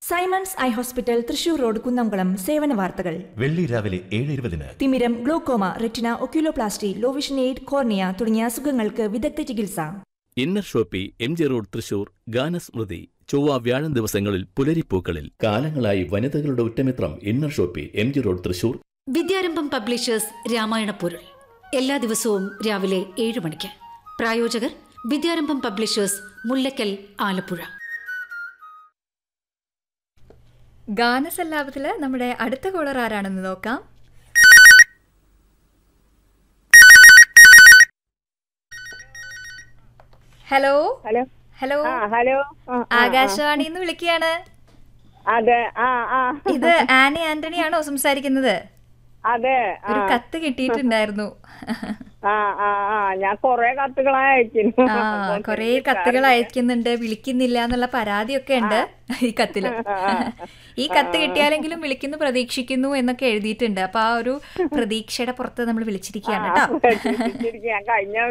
Symons eye hospital Thrissur road Kunnamkulam സേവന വാർത്തകൾ വെള്ളി രാവിലെ ഏഴ് ഇരുപതിന് തിമിരം glaucoma retina oculoplasty low vision aid cornea തുടങ്ങിയ അസുഖങ്ങൾക്ക് വിദഗ്ധ ചികിത്സ inner shoppe M G road Thrissur ഗാനസ്മൃതി ചൊവ്വ വ്യാഴം ദിവസങ്ങളിൽ പുലരിപ്പൂക്കളിൽ കാലങ്ങളായി വനിതകളുടെ ഉറ്റമിത്രം inner shoppe M G road Thrissur Vidyarambham publishers Ramayana പൊരുൾ എല്ലാ ദിവസവും രാവിലെ ഏഴ് മണിക്ക് പ്രായോജകർ വിദ്യാരംഭം പബ്ലിഷേഴ്സ് മുല്ലക്കൽ ആലപ്പുഴ ഗാനസല്ലാപത്തില് നമ്മുടെ അടുത്ത കോളർ ആരാണെന്ന് നോക്കാം ഹലോ ഹലോ ഹലോ ആ ഹലോ ആ, ആ, ആ. ആകാശവാണിന്ന് വിളിക്കുകയാണ് അതെ ആ ആ ഇത് ആനി ആന്റണി ആണോ സംസാരിക്കുന്നത് അതെ ആ ഒരു കത്ത് കിട്ടിയിട്ടുണ്ടായിരുന്നു ആ ആ ആ ഞാൻ കൊറേ കത്തുകളായി അയക്കുന്നു ആ കൊറേ കത്തുകൾ അയക്കുന്നുണ്ട് വിളിക്കുന്നില്ല എന്നുള്ള പരാതിയൊക്കെ ഉണ്ട് ഈ കത്തില് ഈ കത്ത് കിട്ടിയാലെങ്കിലും വിളിക്കുന്നു പ്രതീക്ഷിക്കുന്നു എന്നൊക്കെ എഴുതിയിട്ടുണ്ട് അപ്പൊ ആ ഒരു പ്രതീക്ഷയുടെ പുറത്ത് നമ്മൾ വിളിച്ചിരിക്കുകയാണ് കേട്ടോ ഞാൻ കഴിഞ്ഞ